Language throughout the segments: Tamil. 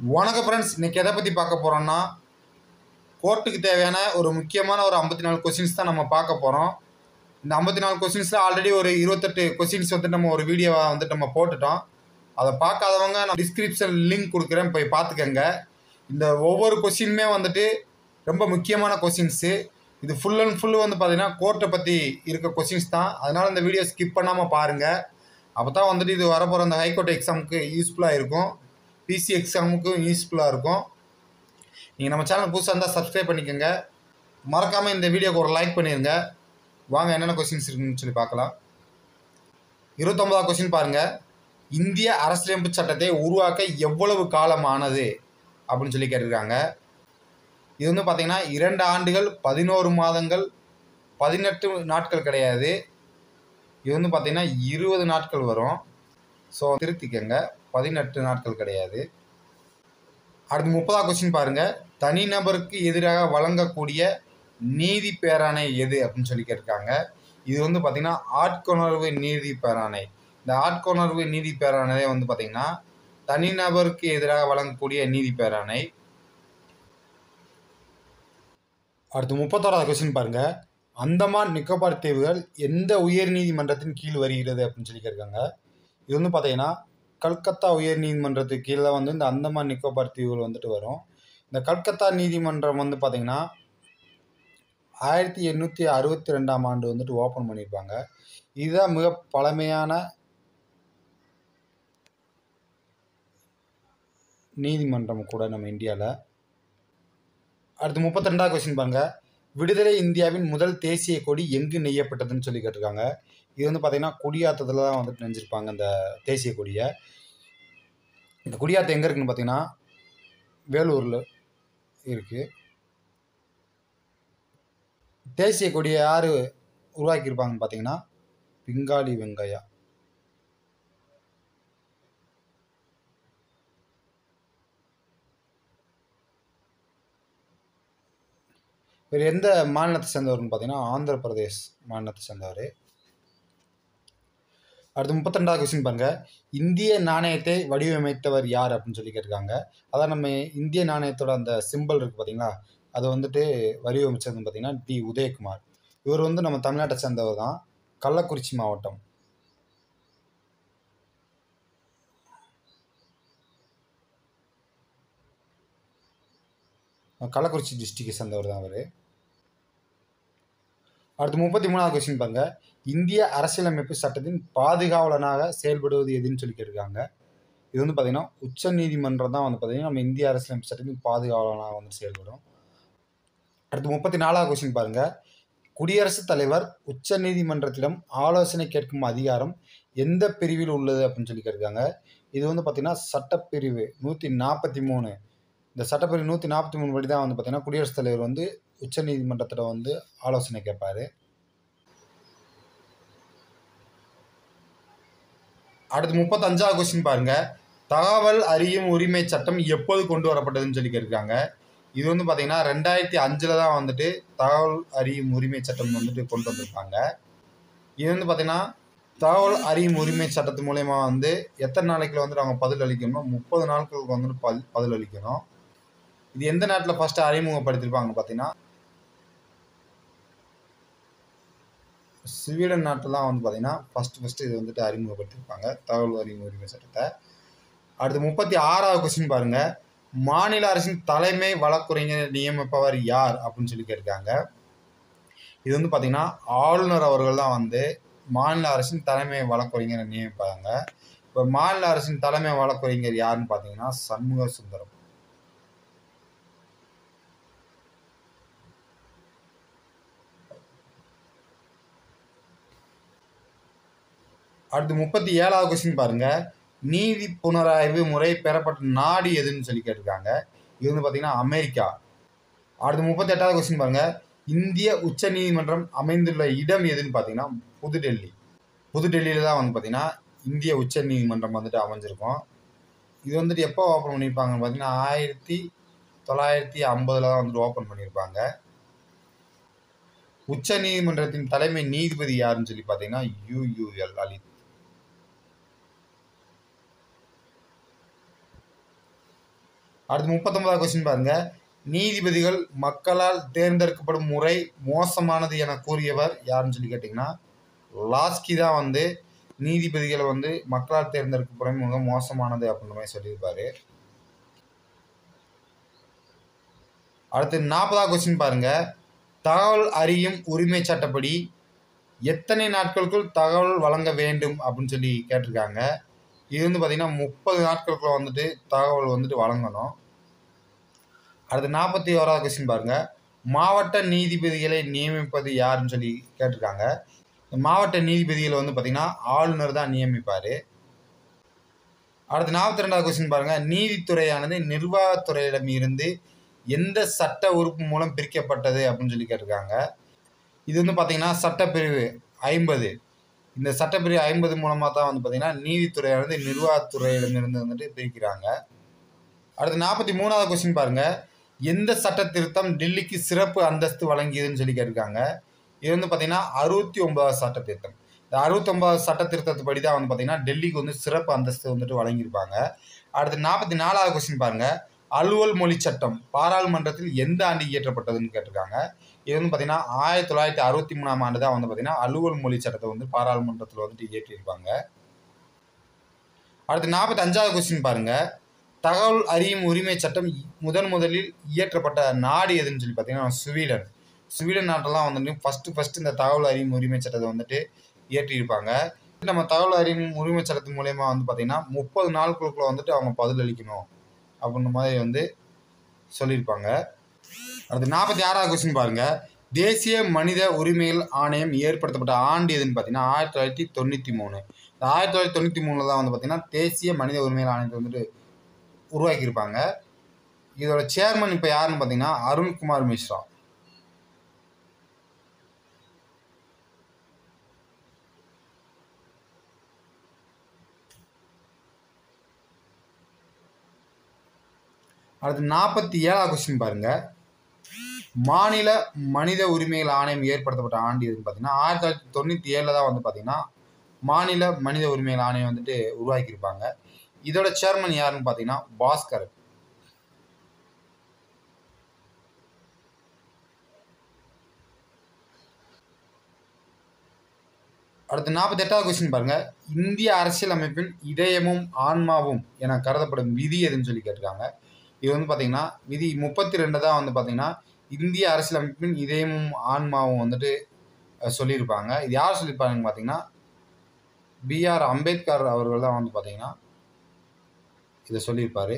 வணக்கம் ஃப்ரெண்ட்ஸ் இன்னைக்கு எதை பற்றி பார்க்க போகிறோம்னா கோர்ட்டுக்கு தேவையான ஒரு முக்கியமான ஒரு ஐம்பத்தி நாலு கொஸ்டின்ஸ் தான் நம்ம பார்க்க போகிறோம் இந்த ஐம்பத்தி நாலு கொஸ்டின்ஸில் ஆல்ரெடி ஒரு இருபத்தெட்டு கொஸ்டின்ஸ் வந்து நம்ம ஒரு வீடியோவை வந்துட்டு நம்ம போட்டுட்டோம் அதை பார்க்காதவங்க நான் டிஸ்கிரிப்ஷன் லிங்க் கொடுக்குறேன் போய் பார்த்துக்கங்க இந்த ஒவ்வொரு கொஸ்டினுமே வந்துட்டு ரொம்ப முக்கியமான கொஸ்டின்ஸு இது ஃபுல் அண்ட் ஃபுல் வந்து பார்த்தீங்கன்னா கோர்ட்டை பற்றி இருக்க கொஸ்டின்ஸ் தான் அதனால் இந்த வீடியோ ஸ்கிப் பண்ணாமல் பாருங்கள் அப்போ தான் வந்துட்டு இது வரப்போகிற அந்த ஹைகோர்ட் எக்ஸாமுக்கு யூஸ்ஃபுல்லாக இருக்கும் பிசி எக்ஸாமுக்கும் யூஸ்ஃபுல்லாக இருக்கும் நீங்கள் நம்ம சேனல் புதுசாக இருந்தால் சப்ஸ்கிரைப் பண்ணிக்கோங்க மறக்காமல் இந்த வீடியோக்கு ஒரு லைக் பண்ணிடுங்க வாங்க என்னென்ன கொஸ்டின்ஸ் இருக்குன்னு சொல்லி பார்க்கலாம் இருபத்தொம்பதாவது கொஸ்டின் பாருங்கள் இந்திய அரசியலமைப்பு சட்டத்தை உருவாக்க எவ்வளவு காலம் ஆனது அப்படின்னு சொல்லி கேட்டிருக்காங்க இது வந்து பார்த்திங்கன்னா இரண்டு ஆண்டுகள் பதினோரு மாதங்கள் பதினெட்டு நாட்கள் கிடையாது இது வந்து பார்த்திங்கன்னா இருபது நாட்கள் வரும் ஸோ திருத்திக்கங்க பதினெட்டு நாட்கள் கிடையாது அடுத்து முப்பதாவது கொஸ்டின் பாருங்கள் தனிநபருக்கு எதிராக வழங்கக்கூடிய நீதி பேராணை எது அப்படின்னு சொல்லி கேட்டிருக்காங்க இது வந்து பார்த்திங்கன்னா ஆட்கொணர்வு நீதி பேராணை இந்த ஆட்கொணர்வு நீதி பேராணையே வந்து பார்த்திங்கன்னா தனிநபருக்கு எதிராக வழங்கக்கூடிய நீதி பேராணை அடுத்து முப்பத்தோராவது கொஸ்டின் பாருங்க அந்தமான் நிக்கோபார் தீவுகள் எந்த உயர் நீதிமன்றத்தின் கீழ் வருகிறது அப்படின்னு சொல்லி கேட்காங்க இது வந்து பார்த்தீங்கன்னா கல்கத்தா உயர் நீதிமன்றத்துக்கு கீழே வந்து இந்த அந்தமான் நிக்கோபார் தீவுகள் வந்துட்டு வரும் இந்த கல்கத்தா நீதிமன்றம் வந்து பார்த்தீங்கன்னா ஆயிரத்தி எண்ணூற்றி அறுபத்தி ரெண்டாம் ஆண்டு வந்துட்டு ஓப்பன் பண்ணியிருப்பாங்க இதுதான் மிக பழமையான நீதிமன்றம் கூட நம்ம இந்தியாவில் அடுத்து முப்பத்தி ரெண்டாவது கொஸ்டின் பாருங்க விடுதலை இந்தியாவின் முதல் தேசிய கொடி எங்கு நெய்யப்பட்டதுன்னு சொல்லி கேட்டிருக்காங்க இது வந்து பார்த்தீங்கன்னா குடியாத்தத்தில் தான் வந்துட்டு நெஞ்சிருப்பாங்க இந்த தேசிய கொடியை இந்த குடியாத்தம் எங்கே இருக்குன்னு பார்த்தீங்கன்னா வேலூரில் இருக்குது தேசிய கொடியை யார் உருவாக்கியிருப்பாங்கன்னு பார்த்தீங்கன்னா பிங்காலி வெங்கையா இவர் எந்த மாநிலத்தை சேர்ந்தவர்னு பார்த்தீங்கன்னா ஆந்திர பிரதேஷ் மாநிலத்தை சேர்ந்தவர் அடுத்து முப்பத்தி ரெண்டாவது கொஸ்டின் பாருங்க இந்திய நாணயத்தை வடிவமைத்தவர் யார் அப்படின்னு சொல்லி கேட்டிருக்காங்க அதான் நம்ம இந்திய நாணயத்தோட அந்த சிம்பிள் இருக்குது பார்த்தீங்களா அதை வந்துட்டு வடிவமைச்சது பார்த்தீங்கன்னா டி உதயகுமார் இவர் வந்து நம்ம தமிழ்நாட்டை சேர்ந்தவர் தான் கள்ளக்குறிச்சி மாவட்டம் கள்ளக்குறிச்சி டிஸ்ட்ரிக்டை சேர்ந்தவர் தான் அவர் அடுத்து முப்பத்தி மூணாவது கொஸ்டின் பாருங்க இந்திய அரசியலமைப்பு சட்டத்தின் பாதுகாவலனாக செயல்படுவது எதுன்னு சொல்லி கேட்டிருக்காங்க இது வந்து பார்த்திங்கன்னா உச்ச நீதிமன்றம் தான் வந்து பார்த்திங்கன்னா நம்ம இந்திய அரசியலமைப்பு சட்டத்தின் பாதுகாவலனாக வந்து செயல்படும் அடுத்து முப்பத்தி நாலாவது கொஸ்டின் பாருங்க குடியரசுத் தலைவர் உச்ச நீதிமன்றத்திடம் ஆலோசனை கேட்கும் அதிகாரம் எந்த பிரிவில் உள்ளது அப்படின்னு சொல்லி கேட்டிருக்காங்க இது வந்து பார்த்திங்கன்னா சட்டப்பிரிவு நூற்றி நாற்பத்தி மூணு இந்த சட்டப்பிரிவு நூற்றி நாற்பத்தி மூணு படி தான் வந்து பார்த்திங்கன்னா குடியரசுத் தலைவர் வந்து உச்ச நீதிமன்றத்தில் வந்து ஆலோசனை கேட்பார் அடுத்து முப்பத்தஞ்சாவது கொஸ்டின் பாருங்க தகவல் அறியும் உரிமை சட்டம் எப்போது கொண்டு வரப்பட்டதுன்னு சொல்லி கேட்டிருக்காங்க இது வந்து பார்த்தீங்கன்னா ரெண்டாயிரத்தி அஞ்சில் தான் வந்துட்டு தகவல் அறியும் உரிமை சட்டம் வந்துட்டு கொண்டு வந்திருப்பாங்க இது வந்து பார்த்தீங்கன்னா தகவல் அறியும் உரிமை சட்டத்து மூலயமா வந்து எத்தனை நாளைக்குள்ள வந்துட்டு அவங்க பதில் அளிக்கணும் முப்பது நாட்களுக்கு வந்துட்டு பதில் பதில் அளிக்கணும் இது எந்த நாட்டில் ஃபஸ்ட்டு அறிமுகப்படுத்தியிருப்பாங்க பார்த்தீங்கன்னா ஸ்வீடன் நாட்டில் தான் வந்து பார்த்தீங்கன்னா ஃபஸ்ட்டு ஃபஸ்ட்டு இது வந்துட்டு அறிமுகப்படுத்தியிருப்பாங்க தகவல் அறிவு உரிமை சட்டத்தை அடுத்து முப்பத்தி ஆறாவது கொஸ்டின் பாருங்கள் மாநில அரசின் தலைமை வழக்குரைஞர் நியமிப்பவர் யார் அப்படின்னு சொல்லி கேட்டிருக்காங்க இது வந்து பார்த்திங்கன்னா ஆளுநர் அவர்கள் தான் வந்து மாநில அரசின் தலைமை வழக்குரைஞரை நியமிப்பாங்க இப்போ மாநில அரசின் தலைமை வழக்குரைஞர் யாருன்னு பார்த்தீங்கன்னா சண்முக சுந்தரம் அடுத்து முப்பத்தி ஏழாவது கொஸ்டின் பாருங்க நீதி புனராய்வு முறை பெறப்பட்ட நாடு எதுன்னு சொல்லி கேட்டிருக்காங்க இது வந்து பார்த்தீங்கன்னா அமெரிக்கா அடுத்து முப்பத்தி எட்டாவது கொஸ்டின் பாருங்க இந்திய உச்ச நீதிமன்றம் அமைந்துள்ள இடம் எதுன்னு பார்த்தீங்கன்னா புதுடெல்லி புதுடெல்லியில் தான் வந்து பார்த்தீங்கன்னா இந்திய உச்ச நீதிமன்றம் வந்துட்டு அமைஞ்சிருக்கும் இது வந்துட்டு எப்போ ஓப்பன் பண்ணியிருப்பாங்கன்னு பார்த்தீங்கன்னா ஆயிரத்தி தொள்ளாயிரத்தி ஐம்பதில் தான் வந்துட்டு ஓப்பன் பண்ணியிருப்பாங்க உச்ச நீதிமன்றத்தின் தலைமை நீதிபதி யாருன்னு சொல்லி பார்த்தீங்கன்னா யூயூஎல் லலித் அடுத்து முப்பத்தொன்பதாவது கொஸ்டின் பாருங்க நீதிபதிகள் மக்களால் தேர்ந்தெடுக்கப்படும் முறை மோசமானது என கூறியவர் யாருன்னு சொல்லி கேட்டிங்கன்னா லாஸ்கி தான் வந்து நீதிபதிகளை வந்து மக்களால் தேர்ந்தெடுக்கப்படும் மிக மோசமானது அப்படின்ற மாதிரி சொல்லியிருப்பாரு அடுத்து நாற்பதாவது கொஸ்டின் பாருங்க தகவல் அறியும் உரிமை சட்டப்படி எத்தனை நாட்களுக்குள் தகவல் வழங்க வேண்டும் அப்படின்னு சொல்லி கேட்டிருக்காங்க இது வந்து பார்த்திங்கன்னா முப்பது நாட்களுக்குள்ள வந்துட்டு தகவல் வந்துட்டு வழங்கணும் அடுத்து நாற்பத்தி ஓராவது கொஸ்டின் பாருங்க மாவட்ட நீதிபதிகளை நியமிப்பது யாருன்னு சொல்லி கேட்டிருக்காங்க இந்த மாவட்ட நீதிபதிகளை வந்து பார்த்திங்கன்னா ஆளுநர் தான் நியமிப்பார் அடுத்து நாற்பத்தி ரெண்டாவது கொஸ்டின் பாருங்க நீதித்துறையானது நிர்வாகத்துறையிடம் இருந்து எந்த சட்ட உறுப்பு மூலம் பிரிக்கப்பட்டது அப்படின்னு சொல்லி கேட்டிருக்காங்க இது வந்து பார்த்தீங்கன்னா சட்டப்பிரிவு ஐம்பது இந்த சட்டப்பிரிவு ஐம்பது மூலமாக தான் வந்து பார்த்தீங்கன்னா நீதித்துறையானது நிர்வாகத்துறையிடமிருந்து வந்துட்டு பிரிக்கிறாங்க அடுத்து நாற்பத்தி மூணாவது கொஸ்டின் பாருங்க எந்த சட்ட திருத்தம் டெல்லிக்கு சிறப்பு அந்தஸ்து வழங்கியதுன்னு சொல்லி கேட்டிருக்காங்க இது வந்து பார்த்தீங்கன்னா அறுபத்தி ஒன்பதாவது சட்ட திருத்தம் இந்த அறுபத்தொன்பதாவது சட்ட திருத்தத்துப்படி தான் வந்து பார்த்தீங்கன்னா டெல்லிக்கு வந்து சிறப்பு அந்தஸ்து வந்துட்டு வழங்கியிருப்பாங்க அடுத்து நாற்பத்தி நாலாவது கொஸ்டின் பாருங்க அலுவல் மொழி சட்டம் பாராளுமன்றத்தில் எந்த ஆண்டு இயற்றப்பட்டதுன்னு கேட்டிருக்காங்க இது வந்து பார்த்தீங்கன்னா ஆயிரத்தி தொள்ளாயிரத்தி அறுபத்தி மூணாம் ஆண்டு தான் வந்து பார்த்தீங்கன்னா அலுவல் மொழி சட்டத்தை வந்து பாராளுமன்றத்தில் வந்துட்டு இயற்றியிருப்பாங்க அடுத்து நாற்பத்தி அஞ்சாவது கொஸ்டின் பாருங்க தகவல் அறியும் உரிமை சட்டம் முதன் முதலில் இயற்றப்பட்ட நாடு எதுன்னு சொல்லி பார்த்தீங்கன்னா ஸ்வீடன் ஸ்வீடன் நாட்டெல்லாம் வந்துட்டு ஃபஸ்ட்டு ஃபஸ்ட்டு இந்த தகவல் அறியும் உரிமை சட்டத்தை வந்துட்டு இயற்றியிருப்பாங்க நம்ம தகவல் அறியும் உரிமை சட்டத்தின் மூலயமா வந்து பார்த்திங்கன்னா முப்பது நாட்களுக்குள்ள வந்துட்டு அவங்க பதிலளிக்கணும் அப்படின்ற மாதிரி வந்து சொல்லியிருப்பாங்க அடுத்து நாற்பத்தி ஆறாவது கொஸ்டின் பாருங்க தேசிய மனித உரிமைகள் ஆணையம் ஏற்படுத்தப்பட்ட ஆண்டு எதுன்னு பார்த்தீங்கன்னா ஆயிரத்தி தொள்ளாயிரத்தி தொண்ணூற்றி மூணு இந்த ஆயிரத்தி தொள்ளாயிரத்தி தொண்ணூற்றி மூணில் தான் வந்து பார்த்தீங்கன்னா தேசிய மனித உரிமைகள் ஆணையத்தை வந்துட்டு உருவாக்கியிருப்பாங்க இதோட சேர்மன் இப்போ யாருன்னு பார்த்தீங்கன்னா அருண்குமார் மிஸ்ரா அடுத்து நாற்பத்தி ஏழாவது கொஸ்டின் பாருங்க மாநில மனித உரிமைகள் ஆணையம் ஏற்படுத்தப்பட்ட ஆண்டு எதுன்னு பார்த்தீங்கன்னா ஆயிரத்தி தொள்ளாயிரத்தி தொண்ணூற்றி ஏழில் தான் வந்து பார்த்தீங்கன்னா மாநில மனித உரிமைகள் ஆணையம் வந்துட்டு உருவாக்கியிருப்பாங்க இதோட சேர்மன் யாருன்னு பார்த்தீங்கன்னா பாஸ்கர் அடுத்து நாற்பத்தி எட்டாவது கொஸ்டின் பாருங்க இந்திய அரசியல் அமைப்பின் இதயமும் ஆன்மாவும் என கருதப்படும் விதி எதுன்னு சொல்லி கேட்டிருக்காங்க இது வந்து பார்த்தீங்கன்னா விதி முப்பத்தி ரெண்டு தான் வந்து பார்த்தீங்கன்னா இந்திய அரசியலமைப்பின் இதயமும் ஆன்மாவும் வந்துட்டு அஹ், சொல்லியிருப்பாங்க இது யார் சொல்லியிருப்பாங்கன்னு பார்த்தீங்கன்னா பிஆர் அம்பேத்கர் அவர்கள் தான் வந்து பார்த்தீங்கன்னா இதை சொல்லியிருப்பாரு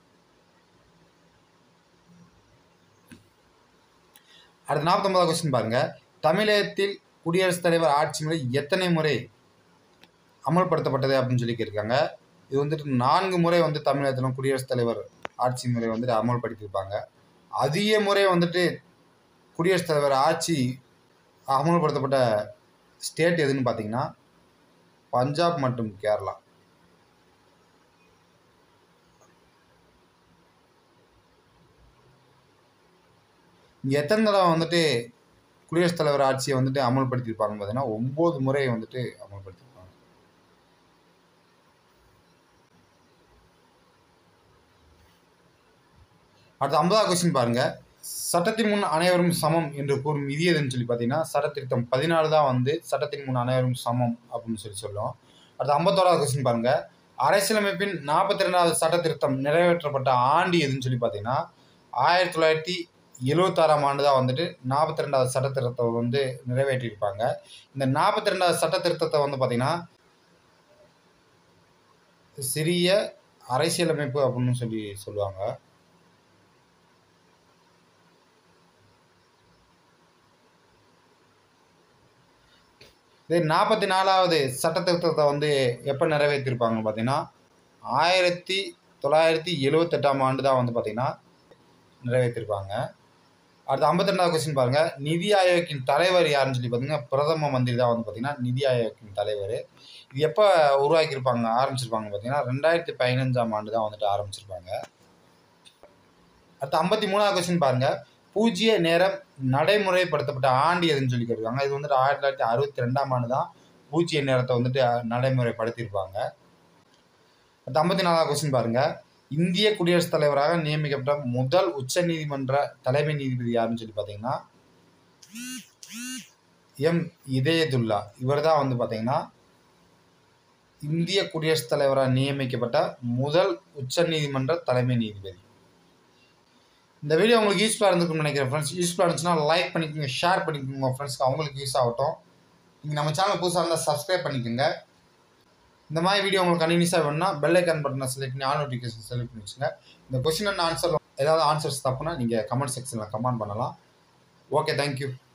அடுத்து நாற்பத்தொன்பதாவது கொஸ்டின் பாருங்க தமிழகத்தில் குடியரசுத் தலைவர் ஆட்சி முறை எத்தனை முறை அமல்படுத்தப்பட்டது அப்படின்னு சொல்லி கேட்டிருக்காங்க இது வந்துட்டு நான்கு முறை வந்து தமிழகத்தில் குடியரசுத் தலைவர் ஆட்சி முறை வந்துட்டு அமல்படுத்தியிருப்பாங்க அதிக முறை வந்துட்டு குடியரசுத் தலைவர் ஆட்சி அமல்படுத்தப்பட்ட ஸ்டேட் எதுன்னு பார்த்தீங்கன்னா பஞ்சாப் மற்றும் கேரளா இங்கே எத்தனை தடவை வந்துட்டு குடியரசுத் தலைவர் ஆட்சியை வந்துட்டு அமல்படுத்தியிருப்பாங்கன்னு பார்த்தீங்கன்னா ஒம்பது முறை வந்துட்டு அமல்படுத்தியிருப்பாங்க அடுத்து ஐம்பதாவது கொஸ்டின் பாருங்க சட்டத்தின் முன் அனைவரும் சமம் என்று கூறும் விதி எதுன்னு சொல்லி பார்த்தீங்கன்னா சட்டத்திருத்தம் பதினாலு தான் வந்து சட்டத்தின் முன் அனைவரும் சமம் அப்படின்னு சொல்லி சொல்லும் அடுத்து ஐம்பத்தோராவது கொஸ்டின் பாருங்க அரசியலமைப்பின் நாற்பத்தி ரெண்டாவது சட்ட திருத்தம் நிறைவேற்றப்பட்ட ஆண்டு எதுன்னு சொல்லி பார்த்தீங்கன்னா ஆயிரத்தி தொள்ளாயிரத்தி எழுவத்தாறாம் ஆண்டு தான் வந்துட்டு நாற்பத்தி ரெண்டாவது சட்ட திருத்தத்தை வந்து நிறைவேற்றியிருப்பாங்க இந்த நாற்பத்தி ரெண்டாவது சட்ட திருத்தத்தை வந்து பார்த்தீங்கன்னா சிறிய அரசியலமைப்பு அப்படின்னு சொல்லி சொல்லுவாங்க இதே நாற்பத்தி நாலாவது சட்ட திருத்தத்தை வந்து எப்போ நிறைவேற்றிருப்பாங்கன்னு பார்த்தீங்கன்னா ஆயிரத்தி தொள்ளாயிரத்தி எழுவத்தெட்டாம் ஆண்டு தான் வந்து பார்த்தீங்கன்னா நிறைவேற்றிருப்பாங்க அடுத்து ஐம்பத்தி ரெண்டாவது கொஸ்டின் பாருங்க நிதி ஆயோக்கின் தலைவர் யாருன்னு சொல்லி பார்த்தீங்கன்னா பிரதம மந்திரி தான் வந்து பார்த்தீங்கன்னா நிதி ஆயோக்கின் தலைவர் இது எப்போ உருவாக்கியிருப்பாங்க ஆரம்பிச்சிருப்பாங்க பார்த்தீங்கன்னா ரெண்டாயிரத்தி பதினஞ்சாம் ஆண்டு தான் வந்துட்டு ஆரம்பிச்சிருப்பாங்க அடுத்து ஐம்பத்தி மூணாவது கொஸ்டின் பாருங்க பூஜ்ய நேரம் நடைமுறைப்படுத்தப்பட்ட ஆண்டு எதுன்னு சொல்லி கேட்டிருக்காங்க இது வந்துட்டு ஆயிரத்தி தொள்ளாயிரத்தி அறுபத்தி ரெண்டாம் ஆண்டு தான் பூஜ்ய நேரத்தை வந்துட்டு நடைமுறைப்படுத்தியிருப்பாங்க அடுத்து ஐம்பத்தி நாலாவது கொஸ்டின் பாருங்க இந்திய குடியரசுத் தலைவராக நியமிக்கப்பட்ட முதல் உச்சநீதிமன்ற தலைமை நீதிபதி யாருன்னு சொல்லி பார்த்தீங்கன்னா எம் இதயதுல்லா இவர் தான் வந்து பார்த்தீங்கன்னா இந்திய குடியரசுத் தலைவராக நியமிக்கப்பட்ட முதல் உச்சநீதிமன்ற தலைமை நீதிபதி இந்த வீடியோ உங்களுக்கு யூஸ்ஃபுல்லாக இருந்திருக்கும்னு நினைக்கிறேன் ஃப்ரெண்ட்ஸ் யூஸ்ஃபுல்லாக இருந்துச்சுன்னா லைக் பண்ணிக்கோங்க ஷேர் பண்ணிக்கோங்க உங்கள் ஃப்ரெண்ட்ஸ்க்கு அவங்களுக்கு யூஸ் ஆகட்டும் நீங்கள் நம்ம சேனல் புதுசாக இருந்தால் சப்ஸ்கிரைப் பண்ணிக்கோங்க இந்த மாதிரி வீடியோ உங்களுக்கு கண்டினியூஸாக வேணும்னா பெல் ஐக்கான் பட்டனை செலக்ட் பண்ணி ஆல் நோட்டிஃபிகேஷன் செலக்ட் பண்ணி வச்சுங்க இந்த கொஸ்டின் அண்ட் ஆன்சர் ஏதாவது ஆன்சர்ஸ் தப்புனா நீங்கள் கமெண்ட் செக்ஷனில் கமெண்ட் பண்ணலாம் ஓகே தேங்க்யூ